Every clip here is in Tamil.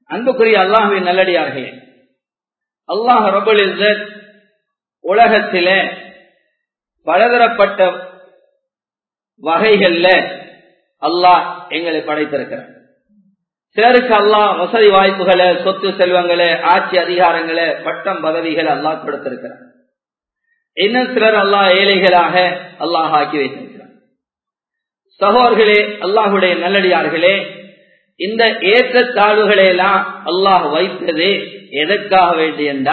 அன்புக்குரிய அல்லாஹுவின் நல்லடியார்களே அல்லாஹ் ரபுல் இஸ்ஸத் உலகத்திலே பலதரப்பட்ட வகைகள்ல அல்லாஹ் எங்களை படைத்திருக்கிறார் சிலருக்கு அல்லாஹ் வசதி வாய்ப்புகளை சொத்து செல்வங்களை ஆட்சி அதிகாரங்களை பட்டம் பதவிகளை அல்லாஹ் கொடுத்திருக்கிறார் இன்னும் சிலர் அல்லாஹ் ஏழைகளாக அல்லாஹ் ஆக்கி வைத்திருக்கிறார் சகோதர்களே அல்லாஹுடைய நல்லடியார்களே இந்த ஏற்றத்தாழ்வுகளை எல்லாம் அல்லாஹ் வைத்தது எதற்காக வேண்டியண்டா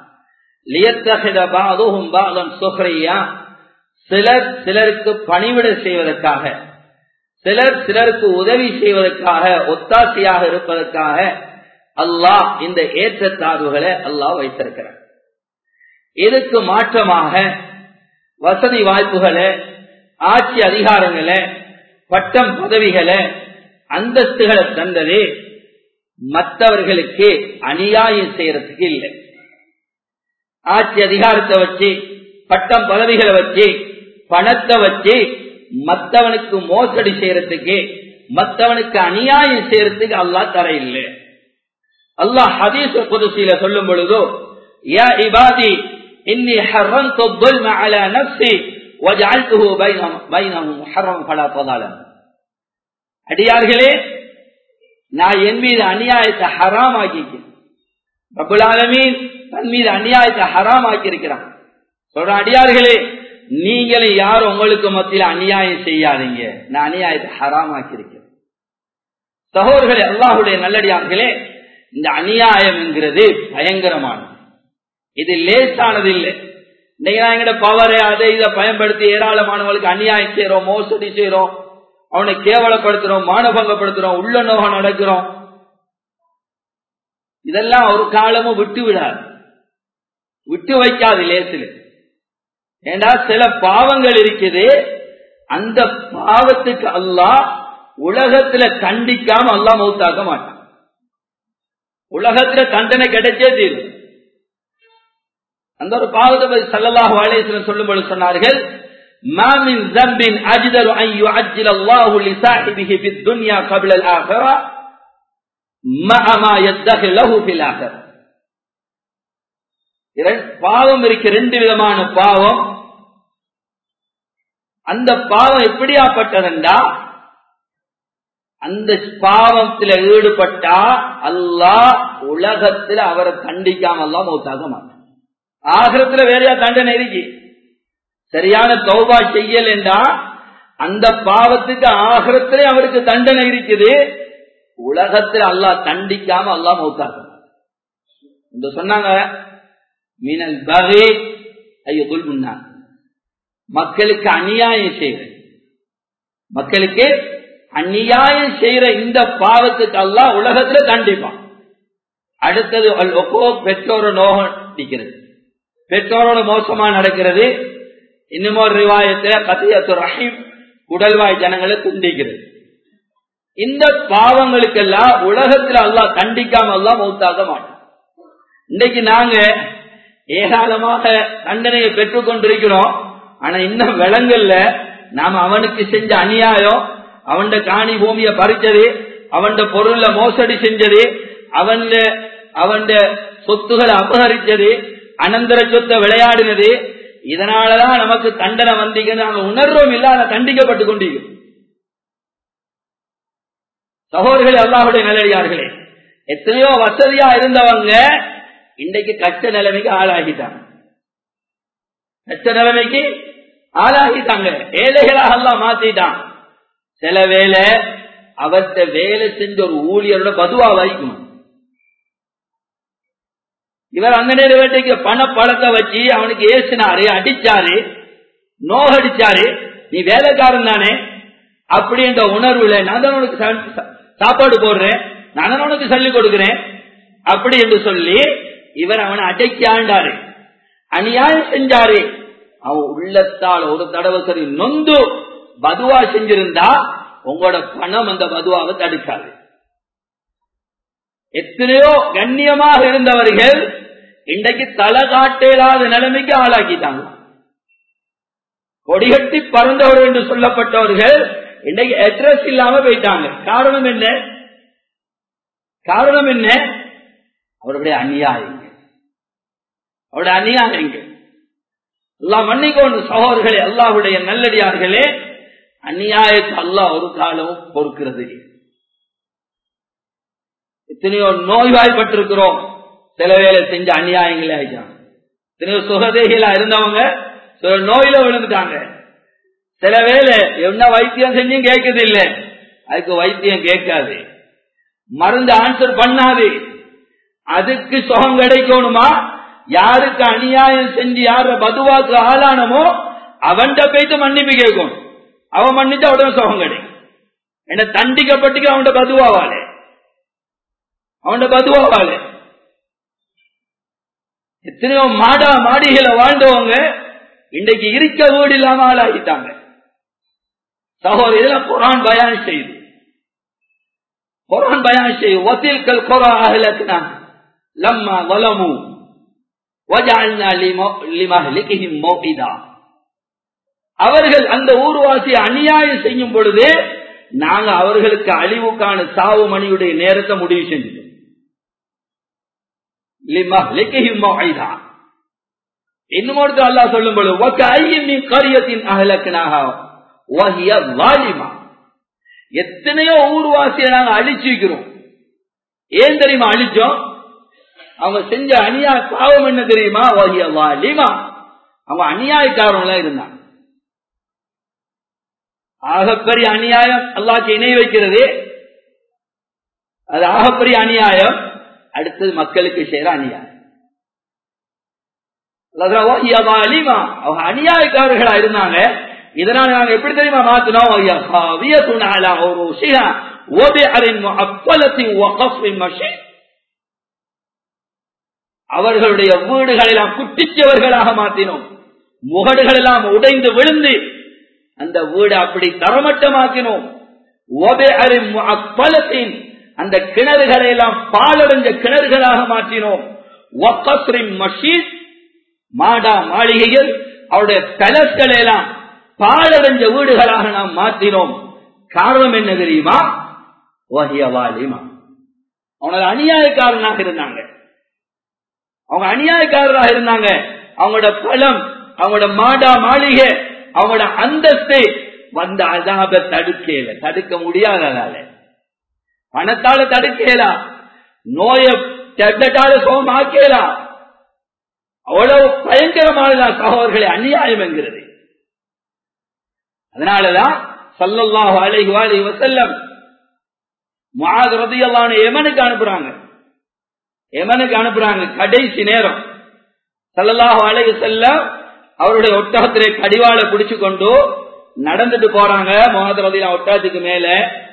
சிலர் சிலருக்கு பணிவிட செய்வதற்காக சிலர் சிலருக்கு உதவி செய்வதற்காக ஒத்தாசையாக இருப்பதற்காக அல்லாஹ் இந்த ஏற்றத்தாழ்வுகளை அல்லாஹ் வைத்திருக்கிறார் இதுக்கு மாற்றமாக வசதி வாய்ப்புகளை ஆட்சி அதிகாரங்களை பட்டம் பதவிகளை அந்தஸ்துகளை தந்தது மற்றவர்களுக்கு அநியாயம் செய்யறதுக்கு இல்லை ஆட்சி அதிகாரத்தை வச்சு பட்டம் பதவிகளை வச்சு பணத்தை வச்சு மற்றவனுக்கு மோசடி செய்யறதுக்கு மற்றவனுக்கு அநியாயம் செய்யறதுக்கு அல்லாஹ் தர இல்லை அல்லாஹ் ஹதீஸ் புதுசியில சொல்லும் பொழுதோ யா இபாதி இன்னி ஹர்ரன்து الظلم على نفسي وجعلته بينهم بينهم محرما فلا تظالموا அடியார்களே நான் என் மீது அநியாயத்தை ஹராம் ஆக்கிக்கிறேன் ரபுலாலமீன் தன் மீது அநியாயத்தை ஹராம் ஆக்கியிருக்கிறான் சொல்ற அடியார்களே நீங்களும் யாரும் உங்களுக்கு மத்தியில் அநியாயம் செய்யாதீங்க நான் அநியாயத்தை ஹராம் ஆக்கியிருக்கிறேன் சகோதரர்களே அல்லாஹுடைய நல்லடியார்களே இந்த அநியாயம் என்கிறது பயங்கரமானது இது லேசானது இல்லை இன்னைக்கு நான் எங்கட பவரை அதை இதை பயன்படுத்தி ஏராளமானவர்களுக்கு அநியாயம் செய்யறோம் மோசடி செய்யறோம் அவனை கேவலப்படுத்துறோம் மானபங்கப்படுத்துறோம் உள்ள நோகம் நடக்கிறோம் இதெல்லாம் ஒரு காலமும் விட்டு விடாது விட்டு வைக்காது லேசில் ஏண்டா சில பாவங்கள் இருக்குது அந்த பாவத்துக்கு அல்லாஹ் உலகத்துல கண்டிக்காம அல்லாஹ் மௌத்தாக்க மாட்டான் உலகத்துல தண்டனை கிடைச்சே தீரும் அந்த ஒரு பாவத்தை பற்றி சல்லல்லாஹு அலைஹிஸ்ஸலாம் சொல்லும்போது சொன்னார்கள் ما من ذنب أجدر أن يعجل الله لصاحبه في الدنيا قبل الآخرة مع ما يدخل له في الآخرة பாவம் இருக்கு ரெண்டு விதமான பாவம் அந்த பாவம் எப்படியாப்பட்டதுண்டா அந்த பாவத்துல ஈடுபட்டா அல்லாஹ் உலகத்துல அவரை தண்டிக்காம எல்லாம் மௌத்தாக மாட்டான் ஆகிரத்துல வேறையா தண்டனை இருக்கு சரியான தௌபா செய்யல் என்றா அந்த பாவத்துக்கு ஆகிரத்திலே அவருக்கு தண்டனை இருக்குது உலகத்தில் அல்லாஹ் தண்டிக்காம அல்லாஹ் மௌத்தாக்கும் இந்த சொன்னாங்க மீனல் பகே ஐயோ துல்முன்னா மக்களுக்கு அநியாயம் செய்யற மக்களுக்கு அநியாயம் செய்யற இந்த பாவத்துக்கு அல்லாஹ் உலகத்துல தண்டிப்பான் அடுத்தது பெற்றோர நோகம் நிற்கிறது பெற்றோரோட மோசமா நடக்கிறது இன்னும் ஒரு ரிவாயத்துல கசியத்து ரஹீம் உடல்வாய் ஜனங்களை துண்டிக்கிறது இந்த பாவங்களுக்கெல்லாம் உலகத்துல அல்லாஹ் கண்டிக்காம எல்லாம் மௌத்தாக மாட்டோம் இன்னைக்கு நாங்க ஏராளமாக தண்டனையை பெற்றுக் கொண்டிருக்கிறோம் ஆனா இன்னும் விலங்கல்ல நாம அவனுக்கு செஞ்ச அநியாயம் அவன் காணி பூமிய பறிச்சது அவன் பொருள்ல மோசடி செஞ்சது அவன் அவன் சொத்துக்களை அபகரிச்சது அனந்தர சொத்தை விளையாடினது இதனாலதான் நமக்கு தண்டனை வந்தீங்க நாங்க உணர்வோம் இல்ல அதை தண்டிக்கப்பட்டு கொண்டிருக்கிறோம் சகோதரர்களே அல்லாஹுடைய நல்லடியார்களே எத்தனையோ வசதியா இருந்தவங்க இன்றைக்கு கஷ்ட நிலைமைக்கு ஆளாகிட்டாங்க கஷ்ட நிலைமைக்கு ஆளாகிட்டாங்க ஏழைகளாக எல்லாம் மாத்திட்டான் சில வேலை அவர்கிட்ட வேலை செஞ்ச ஒரு ஊழியரோட பதுவா வைக்கணும் இவர் அந்த நேர வேட்டைக்கு பண பழத்தை வச்சு அவனுக்கு ஏசினாரு அடிச்சாரு நோகடிச்சாரு நீ வேலைக்காரன் தானே அப்படின்ற உணர்வுல நான் தான் உனக்கு சாப்பாடு போடுறேன் நான் தான் உனக்கு சொல்லிக் கொடுக்கிறேன் அப்படி என்று சொல்லி இவர் அவனை அடைக்கி ஆண்டாரு அநியாயம் செஞ்சாரு அவன் உள்ளத்தால் ஒரு தடவை சரி நொந்து பதுவா செஞ்சிருந்தா உங்களோட பணம் அந்த பதுவாவை தடுக்காது எத்தனையோ கண்ணியமாக இருந்தவர்கள் இன்றைக்கு தலை காட்டேலாத நிலைமைக்கு ஆளாக்கிட்டாங்க கொடிகட்டி பறந்தவர் என்று சொல்லப்பட்டவர்கள் இன்றைக்கு அட்ரஸ் இல்லாம போயிட்டாங்க காரணம் என்ன காரணம் என்ன அவருடைய அநியாயங்கள் அவருடைய அநியாயங்கள் எல்லாம் மன்னிக்கொண்டு சகோதரர்களே அல்லாஹுடைய நல்லடியார்களே அநியாயத்தை அல்லாஹ் ஒரு காலமும் பொறுக்கிறது எத்தனையோ நோய்வாய்ப்பட்டிருக்கிறோம் சில வேலை செஞ்ச அநியாயங்களே ஆயிட்டாங்க எத்தனையோ சுகதேகிலா இருந்தவங்க சில நோயில விழுந்துட்டாங்க சில வேலை என்ன வைத்தியம் செஞ்சும் கேட்கறது இல்ல அதுக்கு வைத்தியம் கேட்காது மருந்து ஆன்சர் பண்ணாது அதுக்கு சுகம் கிடைக்கணுமா யாருக்கு அநியாயம் செஞ்சு யார பதுவாக்கு ஆளானமோ அவன்கிட்ட போயிட்டு மன்னிப்பு கேட்கணும் அவன் மன்னிச்சா உடனே சுகம் கிடைக்கும் என்ன தண்டிக்கப்பட்டுக்கு அவன்கிட்ட பதுவாவாளே அவன்கிட்ட பதுவாவாளே எத்தனையோ மாடா மாடிகளை வாழ்ந்தவங்க இன்றைக்கு இருக்க வீடு இல்லாம ஆளாகிட்டாங்க சகோதரி இதெல்லாம் குரான் பயான் செய்யுது குரான் பயான் செய்யும் வசீல்கள் குரா அகலத்தினா லம்மா வலமு அவர்கள் அந்த ஊர்வாசி அநியாயம் செய்யும் பொழுது நாங்க அவர்களுக்கு அழிவுக்கான சாவு மணியுடைய நேரத்தை முடிவு செஞ்சிட்டோம் இன்னும் ஒருத்தர் அல்லா சொல்லும் பொழுது ஐயின் கரியத்தின் அகலக்கினாக எத்தனையோ ஊர்வாசியை நாங்க அழிச்சிருக்கிறோம் ஏன் தெரியுமா அழிச்சோம் அவங்க செஞ்ச அநியாய பாவம் என்ன தெரியுமா வாலிமா அவங்க அநியாயக்காரங்களா இருந்தாங்க ஆகப்பெரிய அநியாயம் அல்லாக்கு இணை வைக்கிறது அது ஆகப்பெரிய அநியாயம் அடுத்தது மக்களுக்கு செய்யற அநியாயம் அலிமா அவங்க அநியாயக்காரர்களா இருந்தாங்க இதனால நாங்க எப்படி தெரியுமா மாத்தினோம் ஒரு அவர்களுடைய வீடுகள் எல்லாம் குட்டிச்சவர்களாக மாற்றினோம் முகடுகள் எல்லாம் உடைந்து விழுந்து அந்த வீடு அப்படி தரமட்டமாக்கினோம் அந்த கிணறுகளை எல்லாம் பாலடைஞ்ச கிணறுகளாக மாற்றினோம் மஷீத் மாடா மாளிகைகள் அவருடைய கலஸ்களை எல்லாம் பாலடைஞ்ச வீடுகளாக நாம் மாற்றினோம் காரணம் என்ன தெரியுமா வாலிமா அவனோட அநியாயக்காரனாக இருந்தாங்க அவங்க அநியாயக்காரராக இருந்தாங்க அவங்களோட பலம் அவங்களோட மாடா மாளிகை அவங்களோட அந்தஸ்து வந்த அதாப தடுக்கல தடுக்க முடியாததால பணத்தால தடுக்கலாம் நோய டெப்லெட்டால சோகம் ஆக்கலாம் அவ்வளவு பயங்கரமானதான் சகோதரர்களை அநியாயம் என்கிறது அதனாலதான் சல்லல்லாஹு அலைஹி வாலி வசல்லம் முஆத் ரதியல்லாஹு அன்ஹு யமனுக்கு அனுப்புறாங்க யமனுக்கு அனுப்புறாங்க கடைசி நேரம் சல்லல்லாஹு அலைஹி வஸல்லம் அவருடைய ஒட்டகத்திலே கடிவாளை பிடிச்சு கொண்டு நடந்துட்டு போறாங்க முகமது ரதியா ஒட்டகத்துக்கு மேல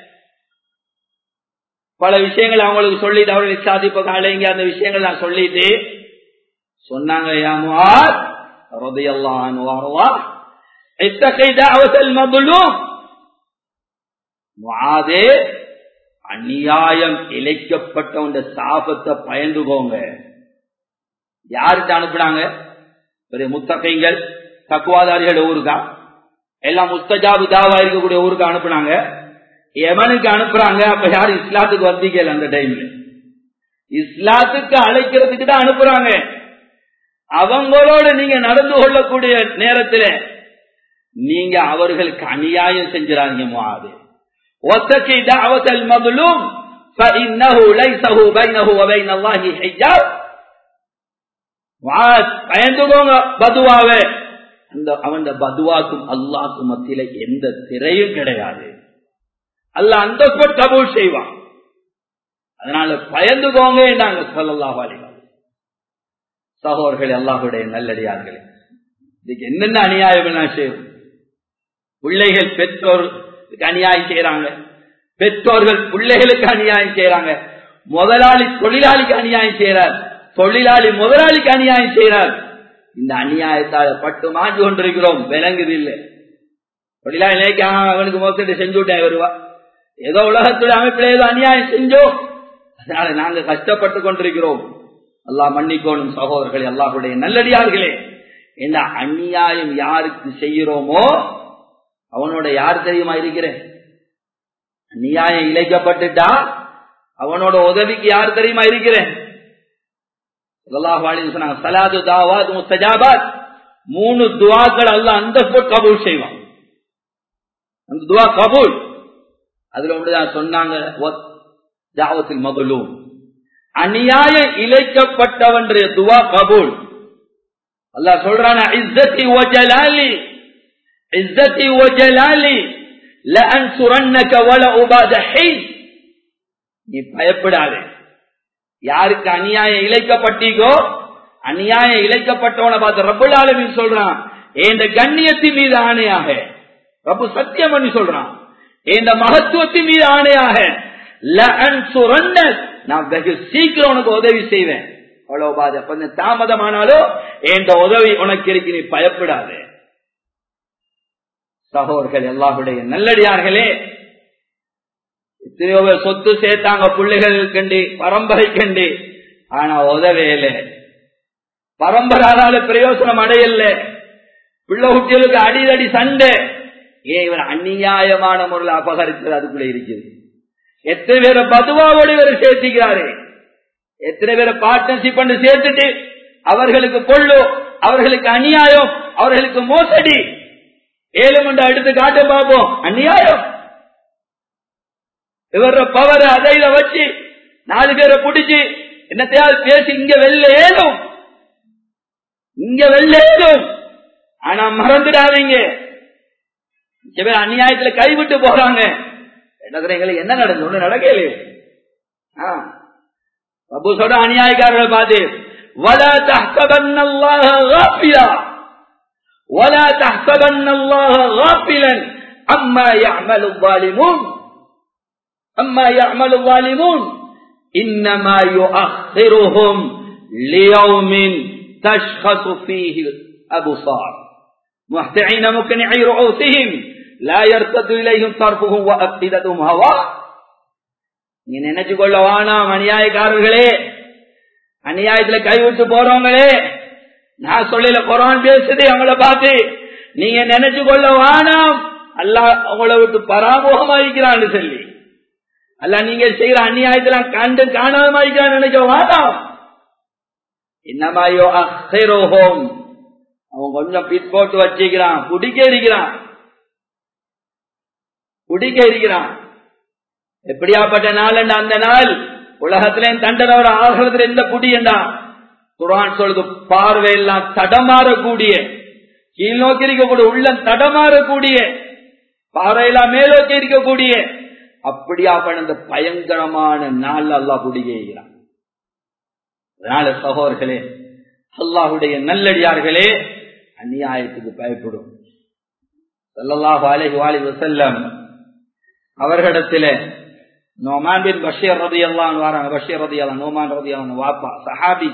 பல விஷயங்கள் அவங்களுக்கு சொல்லிட்டு அவர்களை சாதிப்ப அலைங்க அந்த விஷயங்கள் நான் சொல்லிட்டு சொன்னாங்க யா முஆத் ரதியல்லாஹு அன்ஹு வரவா اتقي دعوة المظلوم முஆதே அநியாயம் இழைக்கப்பட்ட சாபத்தை பயந்துகோங்க யாருக்கு அனுப்புனாங்க பெரிய முத்தகைங்கள் தக்குவாதாரிகள் ஊருக்கா எல்லாம் முஸ்தஜாபு தாவா இருக்கக்கூடிய ஊருக்கு அனுப்புனாங்க எமனுக்கு அனுப்புறாங்க அப்ப யாரும் இஸ்லாத்துக்கு வந்தீங்கல அந்த டைம்ல இஸ்லாத்துக்கு அழைக்கிறதுக்கு தான் அனுப்புறாங்க அவங்களோட நீங்க நடந்து கொள்ளக்கூடிய நேரத்தில் நீங்க அவர்களுக்கு அநியாயம் செஞ்சிடாதீங்க முஆது واتقي دعوة المظلوم فإنه ليسه بينه وبين الله حجاب பயந்துகோங்க பதுவாவே அந்த அவன் பதுவாக்கும் அல்லாக்கும் மத்தியில எந்த திரையும் கிடையாது அல்ல அந்த கபூல் செய்வான் அதனால பயந்துகோங்க நாங்க சொல்லலாம் சகோதரர்கள் அல்லாஹுடைய நல்லடியார்களே இதுக்கு என்னென்ன அநியாயம் எல்லாம் செய்யும் பிள்ளைகள் பெற்றோருக்கு அநியாயம் செய்யறாங்க பெற்றோர்கள் பிள்ளைகளுக்கு அநியாயம் செய்யறாங்க முதலாளி தொழிலாளிக்கு அநியாயம் செய்யறார் தொழிலாளி முதலாளிக்கு அநியாயம் செய்யறார் இந்த அநியாயத்தால பட்டு மாற்றி கொண்டிருக்கிறோம் விளங்குது இல்லை தொழிலாளி நினைக்க அவனுக்கு மோசடி செஞ்சு விட்டேன் வருவா ஏதோ உலகத்துடைய அமைப்பில் ஏதோ அநியாயம் செஞ்சோம் அதனால நாங்க கஷ்டப்பட்டு கொண்டிருக்கிறோம் அல்லா மன்னிக்கோணும் சகோதரர்களே அல்லாஹுடைய நல்லடியார்களே இந்த அநியாயம் யாருக்கு செய்கிறோமோ அவனோட யார் தெரியுமா இருக்கிறேன் அநியாயம் இழைக்கப்பட்டுட்டா அவனோட உதவிக்கு யார் தெரியுமா இருக்கிறேன் சொன்னாங்க சலாது தாவாத் முஸ்தஜாபாத் மூணு துவாக்கள் அல்ல அந்த கபூல் செய்வான் அந்த துவா கபூல் அதுல ஒன்றுதான் சொன்னாங்க ஜாவத்தில் மகளும் அநியாய இழைக்கப்பட்டவன் துவா கபூல் அல்லா சொல்றான இஸ்ஸத்தி ஓ ஜலாலி இஸ்ஸத்தி ஓ ஜலாலி லஅன் சுரன்னக வல உபாத ஹெய் நீ பயப்படாதே யாருக்கு அநியாயம் இழைக்கப்பட்டீங்கோ அநியாயம் இழைக்கப்பட்டவனை பார்த்து ரப்புல் ஆலமின் சொல்றான் என்ற கண்ணியத்தின் மீது ஆணையாக ரப்பு சத்தியம் பண்ணி சொல்றான் என்ற மகத்துவத்தின் மீது ஆணையாக நான் வெகு சீக்கிரம் உனக்கு உதவி செய்வேன் அவ்வளவு பாத கொஞ்சம் தாமதமானாலும் என்ற உதவி உனக்கு இருக்கு நீ பயப்படாது சகோதர்கள் எல்லாருடைய நல்லடியார்களே எத்தனையோ பேர் சொத்து சேர்த்தாங்க பிள்ளைகள் கண்டு பரம்பரை கண்டு ஆனா உதவையில பரம்பரால பிரயோசனம் அடையல பிள்ளை குட்டிகளுக்கு அடிதடி சண்டை ஏன் இவர் அந்நியாயமான முறையில் அபகரித்தது அதுக்குள்ள இருக்குது எத்தனை பேரை பதுவாவோடு இவர் சேர்த்திக்கிறாரு எத்தனை பேரை பார்ட்னர்ஷிப் பண்ணி சேர்த்துட்டு அவர்களுக்கு பொள்ளு அவர்களுக்கு அநியாயம் அவர்களுக்கு மோசடி ஏழு மண்டா எடுத்து காட்ட பார்ப்போம் அநியாயம் இவர பவர் அதையில வச்சு நாலு பேரை பிடிச்சு என்னத்தையாவது பேசி இங்க வெள்ள ஏதும் இங்க வெள்ள ஏதும் ஆனா மறந்துடாதீங்க அநியாயத்துல கைவிட்டு போறாங்க எங்களுக்கு என்ன நடந்து ஒண்ணு நடக்கலையே அபு சொல்ற அநியாயக்காரர்கள் பார்த்து ولا تحسبن الله غافلا ولا تحسبن الله غافلا عما يعمل الظالمون عما يعمل الظالمون انما يؤخرهم ليوم تشخص فيه الابصار محتعين مقنعي رؤوسهم لا يرتد اليهم طرفهم وافئدتهم هواء நீ நினைச்சு கொள்ள வானாம் அநியாயக்காரர்களே அநியாயத்துல கைவிட்டு போறவங்களே நான் சொல்லல குரான் பேசுது அவங்கள பார்த்து நீங்க நினைச்சு கொள்ள வானாம் அல்ல அவங்கள விட்டு பராமுகமாயிக்கிறான்னு சொல்லி அல்ல நீங்க செய்யற அநியாயத்துல கண்டு காணாம நினைக்க வானாம் என்னமாயோ அஹோம் அவன் கொஞ்சம் பிட் போட்டு வச்சுக்கிறான் குடிக்க இருக்கிறான் குடிக்க இருக்கிறான் எப்படியாப்பட்ட நாள் அந்த நாள் உலகத்திலே தண்டனை ஒரு ஆகிறதுல எந்த குடியண்டா குரான் சொல்லுது பார்வையெல்லாம் தடமாறக்கூடிய கீழ் நோக்கி இருக்கக்கூடிய உள்ளம் தடமாறக்கூடிய பார்வையெல்லாம் மேலோக்கி இருக்கக்கூடிய அப்படியாப்பட்ட அந்த பயங்கரமான நாள் அல்லா குடிக்கிறான் அதனால சகோதர்களே அல்லாஹுடைய நல்லடியார்களே அநியாயத்துக்கு பயப்படும் சல்லல்லாஹு அலைஹி வாலி வசல்லம் அவர்களிடத்துல நோமான் பின் பஷீர் ரதி அல்லான் வராங்க பஷீர் ரதி அல்லா நோமான் ரதி அல்லான் வாப்பா சஹாபி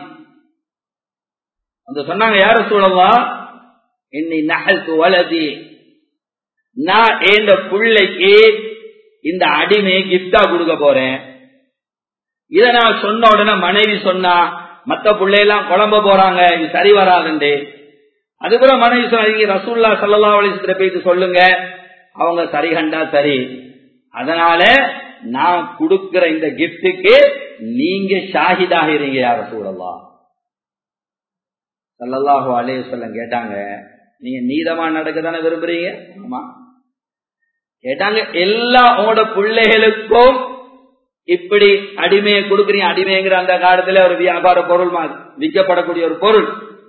அந்த சொன்னாங்க யார சூழலாம் இன்னி நகல் வலதி நான் எந்த பிள்ளைக்கு இந்த அடிமையை கிப்டா கொடுக்க போறேன் இத நான் சொன்ன உடனே மனைவி சொன்னா மத்த பிள்ளையெல்லாம் குழம்ப போறாங்க இது சரி வராதுண்டு அதுக்கப்புறம் மனைவி சொன்னாங்க ரசூல்லா சல்லா அலிசத்துல போயிட்டு சொல்லுங்க அவங்க சரி கண்டா சரி அதனால நான் கொடுக்கிற இந்த கிப்டுக்கு நீங்க ஷாஹிதாக இருங்க யார சூழலாம் சல்லல்லாஹு அலைய சொல்லம் கேட்டாங்க நீங்க நீதமா நடக்க தானே விரும்புறீங்க ஆமா கேட்டாங்க எல்லா உங்களோட பிள்ளைகளுக்கும் இப்படி அடிமையை கொடுக்குறீங்க அடிமைங்கிற அந்த காலத்துல ஒரு வியாபார பொருள் விற்கப்படக்கூடிய ஒரு பொருள்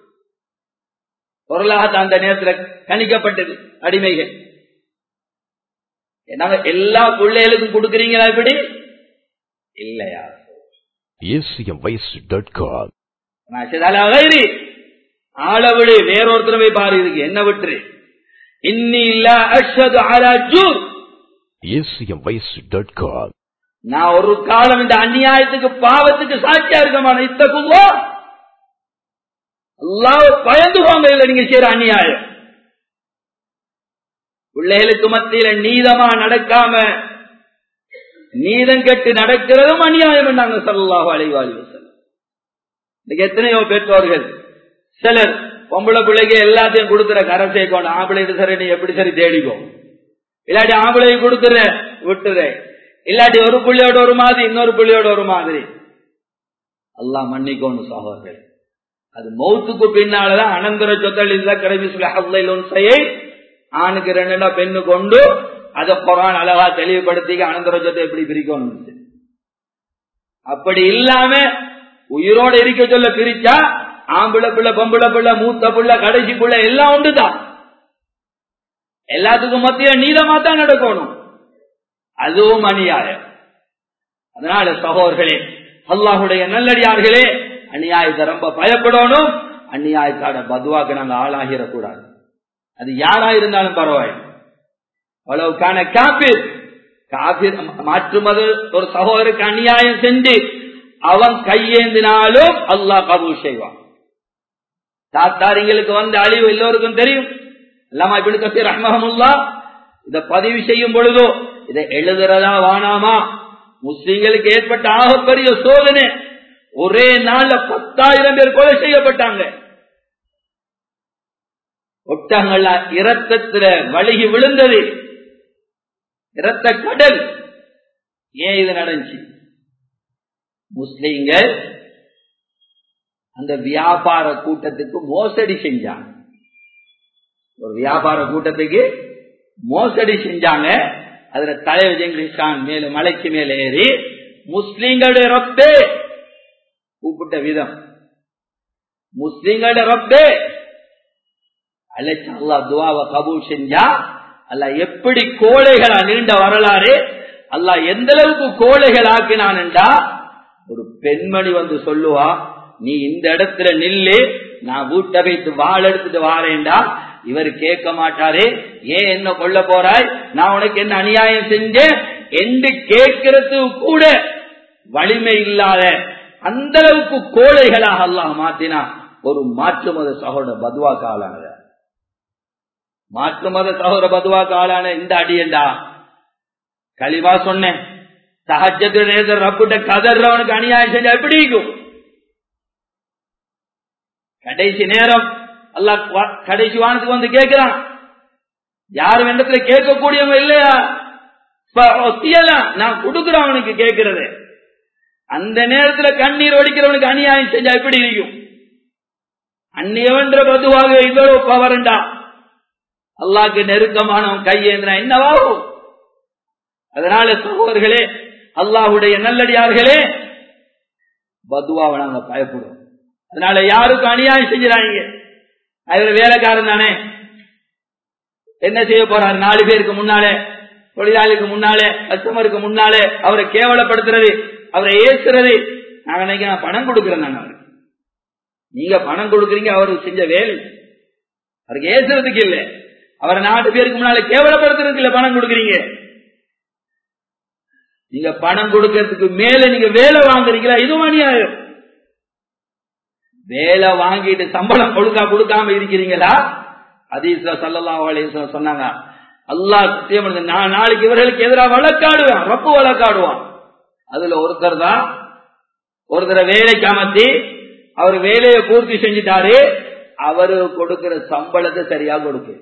பொருளாக அந்த நேரத்தில் கணிக்கப்பட்டது அடிமைகள் நாங்க எல்லா பிள்ளைகளுக்கும் கொடுக்குறீங்களா இப்படி இல்லையா ஆளவிடு வேறொருத்தர் போய் பாரு இதுக்கு என்ன விட்டுரு இன்னி இல்ல அஷது அராஜூர் நான் ஒரு காலம் இந்த அநியாயத்துக்கு பாவத்துக்கு சாட்சியா இருக்க மாட்டேன் இத்தக்குவோ அல்லாஹ் பயந்துவாங்க இல்ல நீங்க செய்யற அநியாயம் பிள்ளைகளுக்கு மத்தியில நீதமா நடக்காம நீதம் கெட்டு நடக்கிறதும் அநியாயம் நாங்க சொல்லலாக அலைவாளி இன்னைக்கு எத்தனையோ பெற்றோர்கள் சிலர் பொம்பளை பிள்ளைக்கு எல்லாத்தையும் கொடுத்துற கரை சேர்க்கணும் ஆம்பளை சரி நீ எப்படி சரி தேடிக்கோ இல்லாட்டி ஆம்பளை கொடுத்துற விட்டுற இல்லாட்டி ஒரு புள்ளியோட ஒரு மாதிரி இன்னொரு புள்ளியோட ஒரு மாதிரி அல்லாஹ் மன்னிக்கணும் சகோதரர்கள் அது மௌத்துக்கு பின்னாலதான் அனந்தர சொத்தல் இல்ல கடைசி சொல்ல ஆணுக்கு ரெண்டுடா பெண்ணு கொண்டு அதை குரான் அழகா தெளிவுபடுத்தி அனந்தர சொத்தை எப்படி பிரிக்கணும் அப்படி இல்லாம உயிரோட இருக்க சொல்ல பிரிச்சா ஆம்பளை பிள்ளை பொம்பளை பிள்ளை மூத்த பிள்ளை கடைசி பிள்ளை எல்லாம் உண்டுதான் எல்லாத்துக்கும் மத்திய நீதமா தான் நடக்கணும் அதுவும் அநியாயம் அதனால சகோதர்களே அல்லாஹுடைய நல்லடியார்களே அநியாயத்தை ரொம்ப பயப்படணும் அந்நியாயத்தோட பதுவாக்கு நாங்க ஆளாகிடக்கூடாது அது யாரா இருந்தாலும் பரவாயில்லை அவ்வளவுக்கான காப்பீர் காபீர் மாற்று மத ஒரு சகோதரருக்கு அநியாயம் செஞ்சு அவன் கையேந்தினாலும் அல்லாஹ் கபூல் செய்வான் தாத்தாரிங்களுக்கு வந்த அழிவு எல்லோருக்கும் தெரியும் இல்லாம இப்படி கத்தி ரஹ்மஹமுல்லா இதை பதிவு செய்யும் பொழுதோ இதை எழுதுறதா வானாமா முஸ்லீம்களுக்கு ஏற்பட்ட ஆகப்பெரிய சோதனை ஒரே நாள்ல பத்தாயிரம் பேர் கொலை செய்யப்பட்டாங்க ஒட்டகங்கள் இரத்தத்துல வழுகி விழுந்தது இரத்த கடல் ஏன் இது நடந்துச்சு முஸ்லீம்கள் அந்த வியாபார கூட்டத்துக்கு மோசடி செஞ்சாங்க ஒரு வியாபார கூட்டத்துக்கு மோசடி செஞ்சாங்க அதுல தலைவர் ஜெங்கிஸ் கான் மேல மலைக்கு மேல ஏறி முஸ்லீம்களுடைய ரப்பே கூப்பிட்ட விதம் முஸ்லீம்களுடைய ரப்பே அழைச்சா அல்லா துவாவை கபூல் செஞ்சா அல்ல எப்படி கோழைகளா நீண்ட வரலாறு அல்ல எந்த அளவுக்கு கோழைகள் ஆக்கினான்டா ஒரு பெண்மணி வந்து சொல்லுவா நீ இந்த இடத்துல நில்லு நான் வீட்டை வைத்து வாள் எடுத்துட்டு வாரேன்டா இவர் கேட்க மாட்டாரே ஏன் என்ன கொல்ல போறாய் நான் உனக்கு என்ன அநியாயம் செஞ்சேன் என்று கேட்கறது கூட வலிமை இல்லாத அந்த அளவுக்கு கோழைகளாக அல்லாஹ் மாத்தினா ஒரு மாற்று மத சகோட பதுவா காலானத மாற்று மத சகோதர பதுவா காலான இந்த அடியண்டா களிவா சொன்னேன் சஹஜத்து நேசர் ரப்பிட்ட கதர்றவனுக்கு அநியாயம் செஞ்சா எப்படி இருக்கும் கடைசி நேரம் அல்ல கடைசி வானத்துக்கு வந்து கேட்கிறான் யாரும் இடத்துல கேட்கக்கூடியவங்க இல்லையா நான் கொடுக்கிறேன் அவனுக்கு கேட்கிறது அந்த நேரத்துல கண்ணீர் ஒடிக்கிறவனுக்கு அநியாயம் செஞ்சா எப்படி இருக்கும் அந்நியவன்ற பதுவாக இவ்வளவு பவரண்டா அல்லாக்கு நெருக்கமானவன் கையேந்திரா என்னவாகும் அதனால சகோதர்களே அல்லாஹுடைய நல்லடியார்களே பதுவாவை நாங்க பயப்படுவோம் அதனால யாருக்கும் அநியாயம் செஞ்சுறாங்க அவர் வேலைக்காரன் தானே என்ன செய்ய போறாரு நாலு பேருக்கு முன்னாலே தொழிலாளிக்கு முன்னாலே கஸ்டமருக்கு முன்னாலே அவரை கேவலப்படுத்துறது அவரை ஏசுறது நாங்க நினைக்கிறேன் பணம் கொடுக்கிறேன் நாங்க அவருக்கு நீங்க பணம் கொடுக்குறீங்க அவருக்கு செஞ்ச வேலை அவருக்கு ஏசுறதுக்கு இல்லை அவரை நாலு பேருக்கு முன்னாலே கேவலப்படுத்துறதுக்கு இல்ல பணம் கொடுக்குறீங்க நீங்க பணம் கொடுக்கறதுக்கு மேல நீங்க வேலை வாங்குறீங்களா இதுவும் அநியாயம் வேலை வாங்கிட்டு சம்பளம் கொடுக்கா கொடுக்காம இருக்கிறீங்களா அதீஸ்ல சல்லல்லா அலிஸ்லாம் சொன்னாங்க அல்லாஹ் நான் நாளைக்கு இவர்களுக்கு எதிராக வழக்காடுவான் ரப்பு வழக்காடுவான் அதுல ஒருத்தர் தான் ஒருத்தரை வேலைக்கு அமர்த்தி அவர் வேலையை பூர்த்தி செஞ்சுட்டாரு அவரு கொடுக்கிற சம்பளத்தை சரியா கொடுக்கு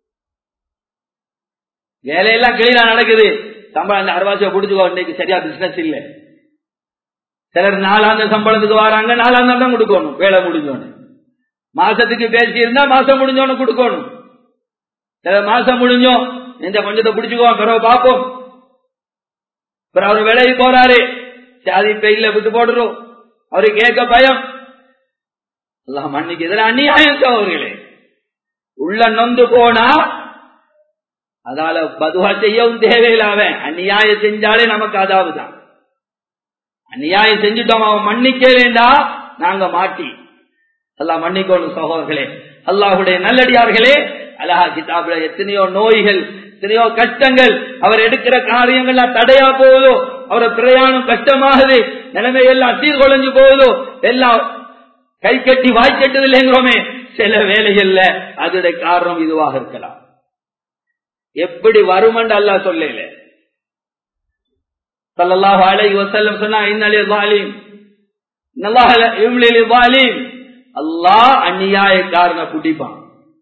வேலையெல்லாம் கிளீனா நடக்குது சம்பளம் இந்த அறுவாசியை பிடிச்சுக்கோ இன்னைக்கு சரியா பிசினஸ் இல்லை சிலர் நாலாந்த சம்பளத்துக்கு வராங்க நாலாந்தம் தான் கொடுக்கணும் வேலை முடிஞ்சோன்னு மாசத்துக்கு பேசி இருந்தா மாசம் முடிஞ்சோன்னு கொடுக்கணும் சில மாசம் முடிஞ்சோம் இந்த கொஞ்சத்தை பிடிச்சுக்குவோம் பிறகு பார்ப்போம் பிறகு அவர் விலைக்கு போறாரு சாதி பெயில விட்டு போடுறோம் அவரு கேட்க பயம் எல்லாம் மன்னிக்கு இதுல அநியாயம் அவர்களே உள்ள நொந்து போனா அதால பதுவா செய்யவும் தேவையில்லாம அநியாயம் செஞ்சாலே நமக்கு அதாவது தான் அநியாயம் செஞ்சுட்டோம் அவன் மன்னிக்க வேண்டாம் நாங்க மாட்டி அல்லாஹ் மன்னிக்கணும் சகோதரர்களே அல்லாஹுடைய நல்லடியார்களே அலஹா கிதாபுல எத்தனையோ நோய்கள் எத்தனையோ கஷ்டங்கள் அவர் எடுக்கிற காரியங்கள்லாம் தடையா போகுதோ அவர பிரயாணம் கஷ்டமாகுது நிலைமை எல்லாம் சீர்குலைஞ்சு போகுதோ எல்லாம் கை கட்டி வாய் கட்டுது இல்லைங்கிறோமே சில வேலைகள்ல அதோட காரணம் இதுவாக இருக்கலாம் எப்படி வருமண்டு அல்லா சொல்லல சல்லல்லாஹு அலைஹி வஸல்லம் சொன்னா இன்னலே வாலிம் நல்லாஹ் இம்லில் வாலிம் அல்லாஹ் அநியாயக்காரனை குடிப்பான்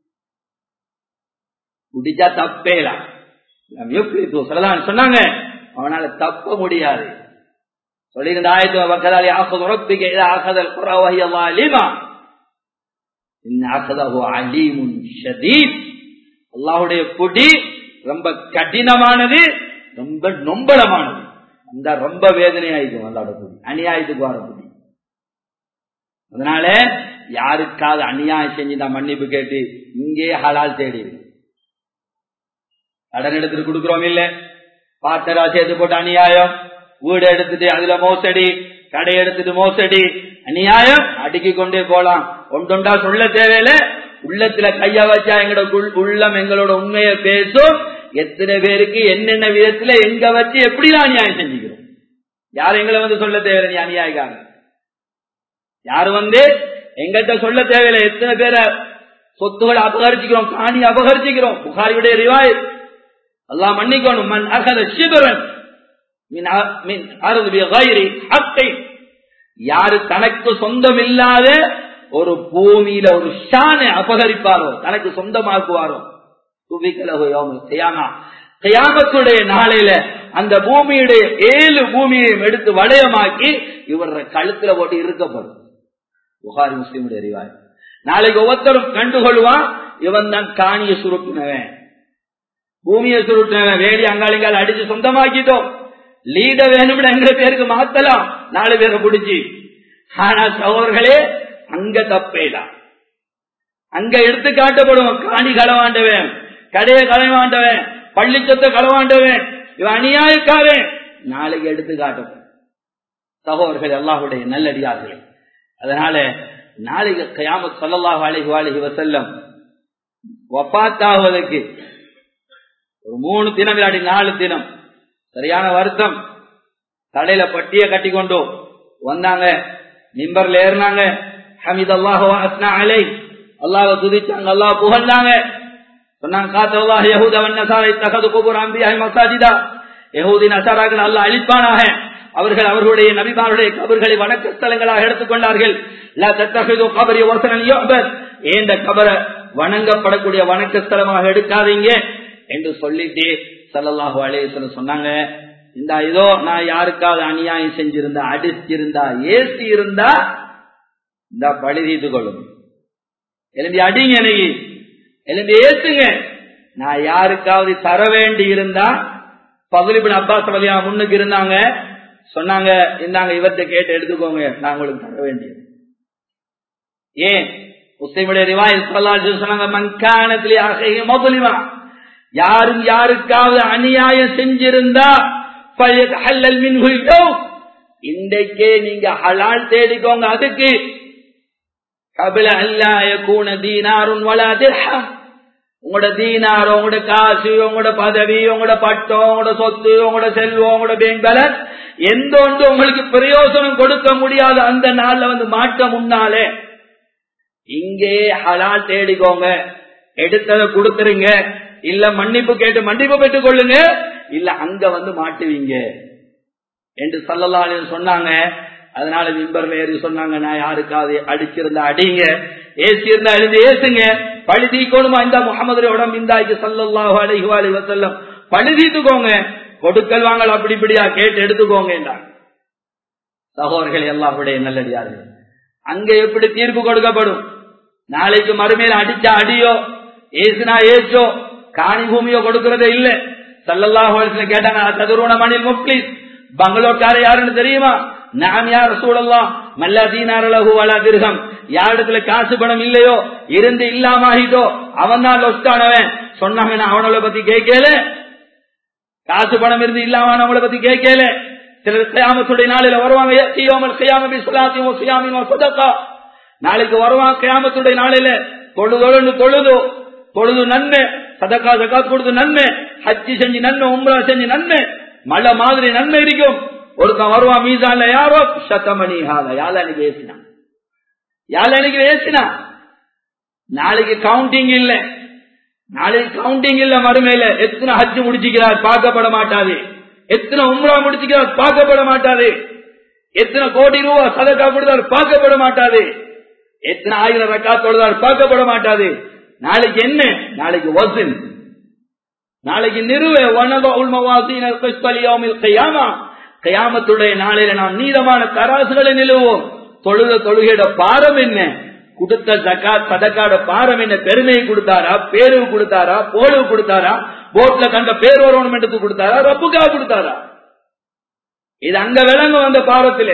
குடிச்சா தப்பேலாம் சொன்னாங்க அவனால தப்ப முடியாது சொல்லியிருந்த ஆயத்து மக்களால் ஆசது உறப்பிக்க ஆசதல் குறவகை அலிமா அல்லாஹுடைய பொடி ரொம்ப கடினமானது ரொம்ப நொம்பளமானது அந்த ரொம்ப வேதனையாயிருக்கும் அல்லாட பொடி அநியாயத்துக்கு வர பொடி அதனால யாருக்காவது அநியாயம் செஞ்சு நான் மன்னிப்பு கேட்டு இங்கே ஹலால் தேடி கடன் எடுத்துட்டு கொடுக்கிறோம் இல்ல பாத்தரா சேர்த்து போட்டு அநியாயம் வீடு எடுத்துட்டு அதுல மோசடி கடை எடுத்துட்டு மோசடி அநியாயம் அடுக்கி கொண்டே போலாம் ஒன்றொண்டா சொல்ல தேவையில்ல உள்ளத்துல கைய வச்சா எங்களோட உள்ளம் எங்களோட உண்மையை பேசும் எத்தனை பேருக்கு என்னென்ன விதத்துல எங்க வச்சு எப்படிலாம் அநியாயம் செஞ்சுக்கிறோம் யாரும் எங்களை வந்து சொல்ல தேவையில்லை நீ அநியாயக்காங்க யாரு வந்து எங்கிட்ட சொல்ல தேவையில்லை எத்தனை பேரை சொத்துக்களை அபகரிச்சுக்கிறோம் காணி அபகரிச்சுக்கிறோம் புகாரியுடைய ரிவாய் அல்லாஹ் மன்னிக்கணும் மன் அகத சிபரன் யாரு தனக்கு சொந்தம் இல்லாத ஒரு பூமியில ஒரு ஷானை அபகரிப்பாரோ தனக்கு சொந்தமாக்குவாரோ கையாமத்துடைய நாளையில அந்த பூமியுடைய ஏழு பூமியையும் எடுத்து வளையமாக்கி இவர கழுத்துல போட்டு இருக்கப்படும் புகாரி முஸ்லீமுடைய அறிவாய் நாளைக்கு ஒவ்வொருத்தரும் கண்டுகொள்வான் இவன் தான் காணிய சுருட்டினவன் பூமியை சுருட்டினவன் வேடி அங்காளிங்கால் அடிச்சு சொந்தமாக்கிட்டோம் லீட வேணும் எங்க பேருக்கு மாத்தலாம் நாலு பேரை பிடிச்சி ஆனா சகோதர்களே அங்க தப்பேதான் அங்க எடுத்து காட்டப்படும் காணி களவாண்டவன் கடையை களவாண்டவன் பள்ளி சொத்தை களவாண்டவன் இவன் அநியாயக்காரன் நாளைக்கு எடுத்து காட்டப்படும் சகோதரர்கள் அல்லாஹுடைய நல்லடியார்கள் அதனால நாளைக்கு கயாமத் சொல்லல்லாஹ் அழகி வாழகி வசல்லம் ஒப்பாத்தாவதற்கு ஒரு மூணு தினம் இல்லாட்டி நாலு தினம் சரியான வருத்தம் தலையில பட்டிய கட்டி கொண்டு வந்தாங்க மிம்பர்ல ஏறினாங்க ஹமீத் அல்லாஹ் அலை அல்லாஹ் துதிச்சாங்க அல்லாஹ் புகழ்ந்தாங்க சொன்னாங்க காத்தல்லாஹ் யஹூதவன் நசாரை தகது குபுர் அம்பியாய் மசாஜிதா யஹூதி நசாராக்கள் அல்லாஹ் அழிப்பானாக அவர்கள் அவர்களுடைய நபிமாருடைய கபர்களை வணக்க ஸ்தலங்களாக எடுத்துக்கொண்டார்கள் கபரி ஏந்த கபரை வணங்கப்படக்கூடிய வணக்க ஸ்தலமாக எடுக்காதீங்க என்று சொல்லிட்டு சல்லல்லாஹு அலேஸ்வர சொன்னாங்க இந்த இதோ நான் யாருக்காவது அநியாயம் செஞ்சிருந்தா அடிச்சிருந்தா ஏசி இருந்தா இந்த பழி தீர்த்து கொள்ளும் எழுந்தி அடிங்க எனக்கு எழுந்தி ஏசுங்க நான் யாருக்காவது தர வேண்டி இருந்தா பகுலிபின் அப்பாஸ் வழியா முன்னுக்கு இருந்தாங்க சொன்னாங்க இந்தாங்க இவர்கிட்ட கேட்டு எடுத்துக்கோங்க நான் உங்களுக்கு தர வேண்டியது ஏன் முஸ்லிமுடைய ரிவாய் சொன்னாங்க மங்கானத்திலே முதலிவா யாரும் யாருக்காவது அநியாயம் செஞ்சிருந்தா இன்றைக்கே நீங்க ஹலால் தேடிக்கோங்க அதுக்கு கபில அல்லாய கூண தீனாரும் வளாதிர்ஹம் உங்களோட தீனாரோ உங்களோட காசு உங்களோட பதவி உங்களோட பட்டம் உங்களோட சொத்து உங்களோட செல்வம் உங்களோட பேங்க் பேலன்ஸ் எந்த ஒன்று உங்களுக்கு பிரயோஜனம் கொடுக்க முடியாத அந்த நாள்ல வந்து மாட்ட முன்னாலே இங்கே ஹலால் தேடிக்கோங்க எடுத்ததை கொடுத்துருங்க இல்ல மன்னிப்பு கேட்டு மன்னிப்பு பெற்றுக் கொள்ளுங்க இல்ல அங்க வந்து மாட்டுவீங்க என்று சொல்லலாம் சொன்னாங்க அதனால விம்பர்ல ஏறி சொன்னாங்க நான் யாருக்காவது அடிச்சிருந்தா அடிங்க ஏசி இருந்தா எழுந்து ஏசுங்க பழி தீக்கணுமா இந்த முகமது உடம்பு இந்தாய்க்கு சல்லாஹு அலஹி அலி வசல்லம் பழி தீத்துக்கோங்க கொடுக்கல் வாங்கல் அப்படி இப்படியா கேட்டு எடுத்துக்கோங்க என்றாங்க சகோதரர்கள் எல்லாருடைய நல்லடியார்கள் அங்க எப்படி தீர்ப்பு கொடுக்கப்படும் நாளைக்கு மறுமையில் அடிச்சா அடியோ ஏசுனா ஏச்சோ காணி பூமியோ கொடுக்கறதே இல்ல சல்லல்லாஹு கேட்டாங்க சதுருவன மணில் முப்ளிஸ் பங்களோக்கார யாருன்னு தெரியுமா நாம் யார் சூழல்லாம் மல்லா தீனாரலகு வளா திருகம் யாரிடத்துல காசு பணம் இல்லையோ இருந்து இல்லாம ஆகிட்டோ அவன் தான் லொஸ்டானவன் சொன்னாங்க நான் அவனோட பத்தி கேட்கல காசு பணம் இருந்து இல்லாம அவங்கள பத்தி கேட்கல சிலர் கியாமத்துடைய நாளில வருவாங்க நாளைக்கு வருவான் கியாமத்துடைய நாளில தொழுதொழு தொழுதோ தொழுது நன்மை சதக்கா சக்காத் கொடுத்து நன்மை ஹஜ்ஜி செஞ்சு நன்மை உம்ரா செஞ்சு நன்மை மழை மாதிரி நன்மை இருக்கும் ஒருத்தன் வருவான் மீசான்ல யாரோ சத்தமணி ஹால யாழ அன்னைக்கு ஏசினான் யாழ அன்னைக்கு ஏசினா நாளைக்கு கவுண்டிங் இல்ல நாளைக்கு கவுண்டிங் இல்ல மறுமையில எத்தனை ஹஜ் முடிச்சுக்கிறார் பார்க்கப்பட மாட்டாது எத்தனை உம்ரா முடிச்சுக்கிறார் பார்க்கப்பட மாட்டாது எத்தனை கோடி ரூபாய் சதக்கா கொடுத்தார் பார்க்கப்பட மாட்டாது எத்தனை ஆயிரம் ரக்கா தொழுதார் பார்க்கப்பட மாட்டாது நாளைக்கு என்ன நாளைக்கு வசன் நாளைக்கு நிறுவே கயாமத்துடைய நாளையில நாம் நீதமான தராசுகளை நிலுவோம் தொழுத தொழுகையோட பாரம் என்ன கொடுத்த ஜக்கா சதக்காட பாரம் என்ன பெருமையை கொடுத்தாரா பேரு கொடுத்தாரா போலு கொடுத்தாரா போட்ல கண்ட பேர் வரணும் என்று கொடுத்தாரா ரப்புக்கா கொடுத்தாரா இது அங்க விளங்கும் அந்த பாரத்திலே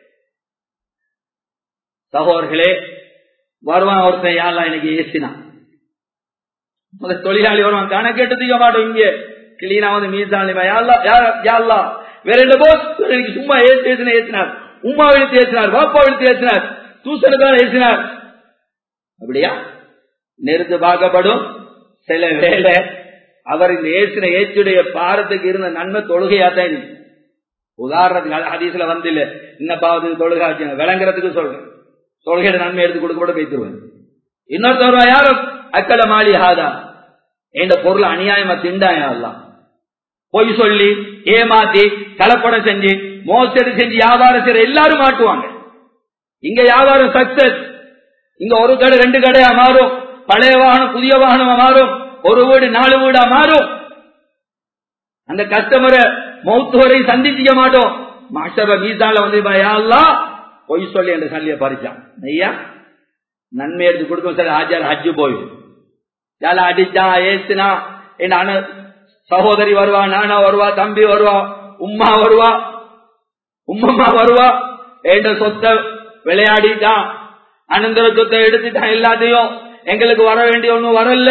சகோதர்களே வருவான் ஒருத்தன் யாரெல்லாம் எனக்கு ஏசினான் தொழிலாளி வருவான் கணக்கெட்டு தீக்க மாட்டோம் இங்க கிளீனா வந்து மீசாலிமா யாரா வேற என்ன போஸ் எனக்கு சும்மா ஏசி ஏசின ஏசினார் உமா விழுத்து ஏசினார் பாப்பா விழுத்து ஏசினார் தூசனுக்கான ஏசினார் அப்படியா நிறுத்து பார்க்கப்படும் சில வேலை அவர் இந்த ஏசின ஏச்சுடைய பாரத்துக்கு இருந்த நன்மை தொழுகையா தான் இருக்கு உதாரணத்துக்கு ஹதீஸ்ல வந்து இல்ல இன்னப்பாவது தொழுகை விளங்குறதுக்கு சொல்றேன் தொழுகையோட நன்மை எடுத்து கொடுக்க கூட பேசிடுவேன் இன்னொருத்தர் யாரும் அக்கல மாலி ஹாதா என்ற பொருள் அநியாயமா திண்டாயெல்லாம் பொய் சொல்லி ஏமாத்தி கலப்படம் செஞ்சு மோசடி செஞ்சு வியாபாரம் செய்யற எல்லாரும் மாட்டுவாங்க இங்க வியாபாரம் சக்சஸ் இங்க ஒரு கடை ரெண்டு கடையா மாறும் பழைய வாகனம் புதிய வாகனமா மாறும் ஒரு வீடு நாலு வீடா மாறும் அந்த கஸ்டமரை மௌத்து வரை சந்திச்சிக்க மாட்டோம் மாஸ்டர் மீசால வந்து யாரெல்லாம் பொய் சொல்லி என்ற சல்லிய பறிச்சான் ஐயா நன்மை எடுத்து கொடுக்கும் சார் ஆஜார் ஹஜ்ஜு போயிடும் யால அடிச்சா ஏசுனா என் அண்ண சகோதரி வருவா நானா வருவா தம்பி வருவா உம்மா வருவா உம்மம்மா வருவா என்ற சொத்தை விளையாடிட்டான் அனந்தர சொத்தை எடுத்துட்டான் எல்லாத்தையும் எங்களுக்கு வர வேண்டிய ஒண்ணும் வரல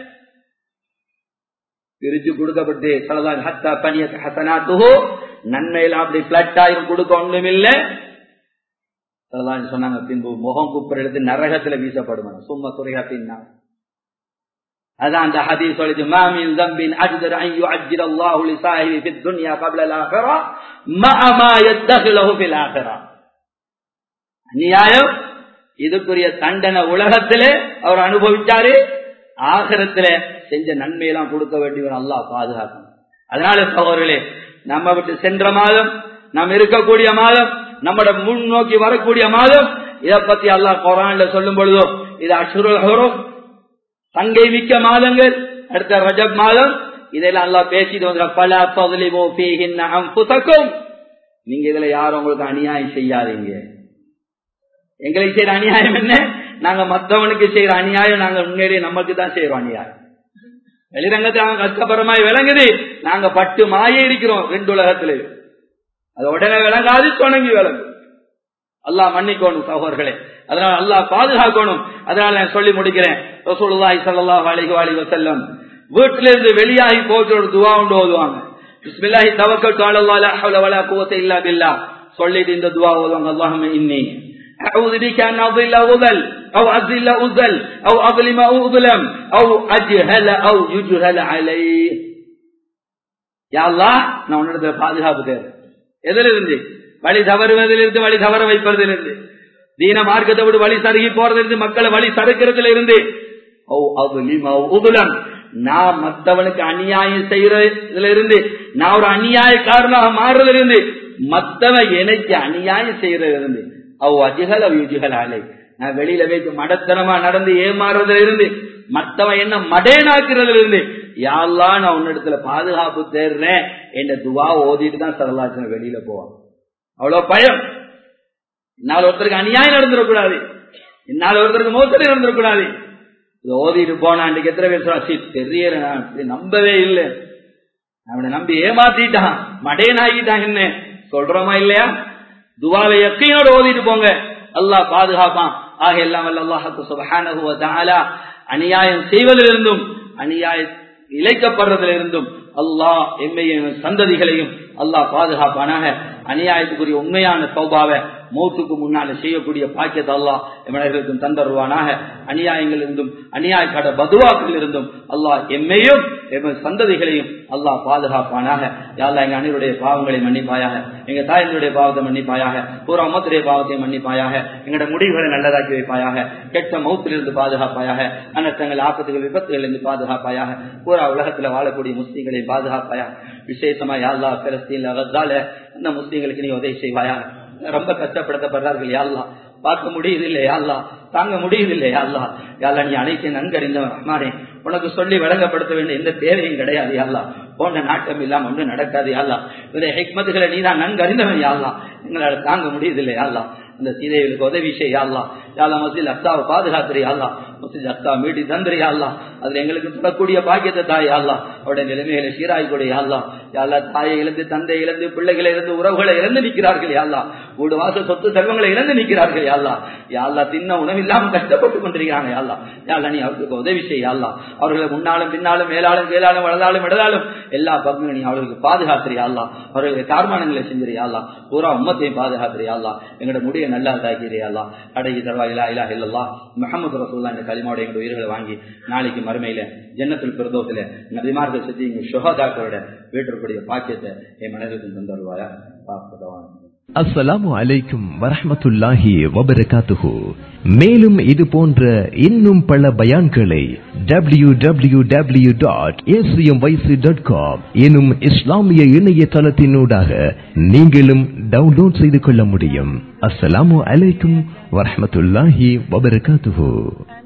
பிரிச்சு கொடுக்கப்பட்டு சலதான் ஹத்தா பனிய ஹசனாத்துகோ நன்மையெல்லாம் அப்படி பிளட் ஆயும் கொடுக்க ஒண்ணும் இல்லை சொன்னாங்க பின்பு முகம் குப்புற எடுத்து நரகத்துல வீசப்படுவாங்க சும்மா துறையா பின்னா அதான் அந்த ஹதீஸ் சொல்லுது மாமின் தம்பின் அஜ்தர் அன் யுஅஜ்ஜிர அல்லாஹு லிசாஹிபி ஃபித் துன்யா قبل الاخره ما ما يدخله في الاخره அநியாயம் இதுக்குரிய தண்டனை உலகத்திலே அவர் அனுபவிச்சாரு ஆகிரத்துல செஞ்ச நன்மையெல்லாம் கொடுக்க வேண்டியவர் அல்லாஹ் பாதுகாக்கணும் அதனால சகோதரர்களே நம்ம விட்டு சென்ற மாதம் நாம் இருக்கக்கூடிய மாதம் நம்மட முன் நோக்கி வரக்கூடிய மாதம் இதை பத்தி அல்லாஹ் குரான்ல சொல்லும் பொழுதோ இது அசுரம் தங்கை மிக்க மாதங்கள் அடுத்த ரஜப் மாதம் இதெல்லாம் எல்லாம் பேசிட்டு வந்து பல பகுலிமோ புத்தக்கும் நீங்க இதுல யாரும் உங்களுக்கு அநியாயம் செய்யாதீங்க எங்களுக்கு செய்யற அநியாயம் என்ன நாங்க மத்தவனுக்கு செய்யற அநியாயம் நாங்க முன்னேறிய நமக்கு தான் செய்யறோம் அநியாயம் வெளிரங்கத்தில் நாங்க கஷ்டப்படுறமாய் விளங்குது நாங்க பட்டு மாய இருக்கிறோம் ரெண்டு உலகத்திலே அது உடனே விளங்காது தொடங்கி விளங்கும் அல்லாஹ் மன்னிக்கணும் சகோதரர்களே அதனால அல்லாஹ் பாதுகாக்கணும் அதனால நான் சொல்லி முடிக்கிறேன் ரசூலுல்லாஹி ஸல்லல்லாஹு அலைஹி வஸல்லம் வஸல்லம் வீட்டில இருந்து வெளியாகி போட்டு ஒரு துஆ உண்டு ஓதுவாங்க பிஸ்மில்லாஹி தவக்கல்து அலல்லாஹ் லா ஹவ்ல வலா குவத்த இல்லா பில்லாஹ் சொல்லிட்டு இந்த துஆ ஓதுவாங்க அல்லாஹும்ம இன்னி أعوذ بك أن أضل أضل أو أذل أذل أو أظلم أظلم أو أجهل أو يجهل عليه يا الله நான் உன்னிடத்துல பாதுகாப்பு தேவை எதிலிருந்து வழி தவறுவதிலிருந்து வழி தவற வைப்பதிலிருந்து தீன மார்க்கத்தை விட்டு வழி சருகி போறதிலிருந்து மக்களை வழி சறுக்கிறதுல இருந்து நான் மத்தவனுக்கு அநியாயம் செய்யறதுல இருந்து நான் ஒரு அநியாயக்காரனாக மாறுறதுல இருந்து மத்தவன் எனக்கு அநியாயம் செய்யறதுல இருந்து அவ் அஜிகள் அவ் யுஜிகள் ஆலை நான் வெளியில வைத்து மடத்தனமா நடந்து ஏமாறுறதுல இருந்து மத்தவன் என்ன மடேனாக்குறதுல இருந்து யாரெல்லாம் நான் உன்னிடத்துல பாதுகாப்பு தேடுறேன் என்ற துவா ஓதிட்டு தான் சரலாச்சன வெளியில போவான் அவ்வளவு பயம் என்னால் ஒருத்தருக்கு அநியாயம் நடந்துடக்கூடாது என்னால் ஒருத்தருக்கு மோசடி நடந்துடக்கூடாது இதை ஓதிட்டு போனா அன்றைக்கு எத்தனை பேர் சொல்லி தெரியல நான் நம்பவே இல்லை அவனை நம்பி ஏமாத்திட்டான் மடையனாகிட்டான் என்ன சொல்றோமா இல்லையா துவாவை எக்கையோடு ஓதிட்டு போங்க அல்லாஹ் பாதுகாப்பான் ஆக எல்லாம் அல்லாஹு சுபஹானஹு அநியாயம் செய்வதிலிருந்தும் அநியாய இழைக்கப்படுறதிலிருந்தும் அல்லாஹ் எம்மையும் சந்ததிகளையும் அல்லாஹ் பாதுகாப்பானாக அநியாயத்துக்குரிய உண்மையான சௌபாவை மௌத்துக்கு முன்னால செய்யக்கூடிய பாக்கியத்தை அல்லாஹ் எமனர்களுக்கும் தந்தருவானாக அநியாயங்கள் இருந்தும் அநியாயக்காட பதுவாக்கள் இருந்தும் அல்லாஹ் எம்மையும் எமது சந்ததிகளையும் அல்லாஹ் பாதுகாப்பானாக யாழ்லா எங்க அனைவருடைய பாவங்களை மன்னிப்பாயாக எங்க தாயினுடைய பாவத்தை மன்னிப்பாயாக பூரா அம்மத்துடைய பாவத்தை மன்னிப்பாயாக எங்களோட முடிவுகளை நல்லதாக்கி வைப்பாயாக கெட்ட மௌத்திலிருந்து பாதுகாப்பாயாக அனர்த்தங்கள் ஆபத்துகள் விபத்துகள் இருந்து பாதுகாப்பாயாக பூரா உலகத்துல வாழக்கூடிய முஸ்லீம்களை பாதுகாப்பாயாக விசேஷமா யாழ்லா பெலஸ்தீன்ல அகத்தால அந்த முஸ்லீம்களுக்கு நீ உதவி செய்வாயாக ரொம்ப கஷ்டப்படுத்தப்படுறார்கள் யாழ்லா பார்க்க முடியுது இல்லை யாழ்லா தாங்க முடியுது இல்லை யாழ்லா யாழ்லா நீ அனைத்தையும் நன்கறிந்தவன் ரஹ்மானே உனக்கு சொல்லி வழங்கப்படுத்த வேண்டிய எந்த தேவையும் கிடையாது யாழ்லா போன்ற நாட்டம் இல்லாம ஒன்றும் நடக்காது யாழ்லா இந்த ஹெக்மத்துகளை நீதான் நன்கு அறிந்தவன் யாழ்லா எங்களால் தாங்க முடியுதில்லை யாழ்லா அந்த சீதைகளுக்கு உதவி செய்யலாம் யாழ்லா மசில் அக்தாவை பாதுகாத்துறியாள்லா மசில் அக்தா மீட்டி தந்திரியாள்லா அதுல எங்களுக்கு சொல்லக்கூடிய பாக்கியத்தை தாய் யாழ்லா அவருடைய நிலைமைகளை சீராய் கூட யாழ்லா யாழ்லா தாயை இழந்து தந்தை இழந்து பிள்ளைகளை இழந்து உறவுகளை இழந்து நிற்கிறார்கள் யாழ்லா வீடு வாசல் சொத்து செல்வங்களை இழந்து நிற்கிறார்கள் யாழ்லா யாழ்லா தின்ன உணவில்லாமல் கஷ்டப்பட்டு கொண்டிருக்கிறாங்க யாழ்லா யாழ்லா நீ அவர்களுக்கு உதவி செய்யலா அவர்களை முன்னாலும் பின்னாலும் மேலாலும் கீழாலும் வளர்ந்தாலும் இடதாலும் எல்லா பக்கங்களும் நீ அவர்களுக்கு பாதுகாத்துறியாள்லா அவர்களுக்கு கார்மானங்களை செஞ்சிருயாள்லா பூரா உம்மத்தையும் பாதுகாத்துறியாள்லா எங்களோட முடிய நல்லா இதாக்கிறியாள்லா அடகி தருவா இல்லா இல்லா இல்லல்லா முகமது ரசூல்லா இந்த களிமாவோட எங்களோட உயிர்களை வாங்கி நாளைக்கு மறுமையில ஜன்னத்தில் பிரதோசில நபிமார்கள் செஞ்சு இங்க சுகதாக்களோட வீட்டிற்குரிய பாக்கியத்தை என் மனதிற்கு தந்துருவாயா பார்ப்பதவான் அஸ்ஸலாமு அலைக்கும் வரஹ்மத்துல்லாஹி வபரகாத்துஹு மேலும் இது போன்ற இன்னும் பல பயான்களை W W W dot dot com எனும் இஸ்லாமிய இணையதளத்தினூடாக நீங்களும் டவுன்லோட் செய்து கொள்ள முடியும் அஸ்ஸலாமு அலைக்கும் வரஹ்மத்துல்லாஹி வபரகாத்துஹு